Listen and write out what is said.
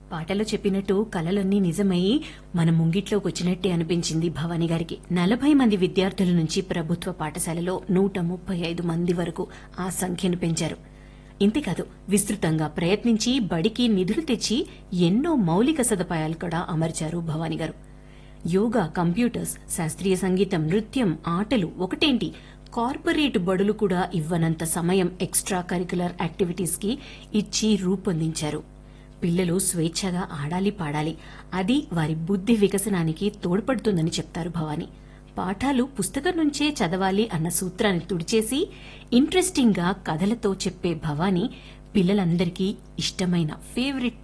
పాటలో చెప్పినట్టు కలలన్నీ నిజమై మన ముంగిట్లోకి వచ్చినట్టే అనిపించింది భవానీ గారికి నలభై మంది విద్యార్థుల నుంచి ప్రభుత్వ పాఠశాలలో నూట ముప్పై ఐదు మంది వరకు ఆ సంఖ్యను పెంచారు ఇంతేకాదు విస్తృతంగా ప్రయత్నించి బడికి నిధులు తెచ్చి ఎన్నో మౌలిక సదుపాయాలు కూడా అమర్చారు భవానీ గారు యోగా కంప్యూటర్స్ శాస్త్రీయ సంగీతం నృత్యం ఆటలు ఒకటేంటి కార్పొరేట్ బడులు కూడా ఇవ్వనంత సమయం ఎక్స్ట్రా కరికులర్ యాక్టివిటీస్ కి ఇచ్చి రూపొందించారు పిల్లలు స్వేచ్ఛగా ఆడాలి పాడాలి అది వారి బుద్ధి వికసనానికి తోడ్పడుతుందని చెప్తారు భవానీ పాఠాలు పుస్తకం నుంచే చదవాలి అన్న సూత్రాన్ని తుడిచేసి ఇంట్రెస్టింగ్ గా కథలతో చెప్పే భవానీ పిల్లలందరికీ ఇష్టమైన ఫేవరెట్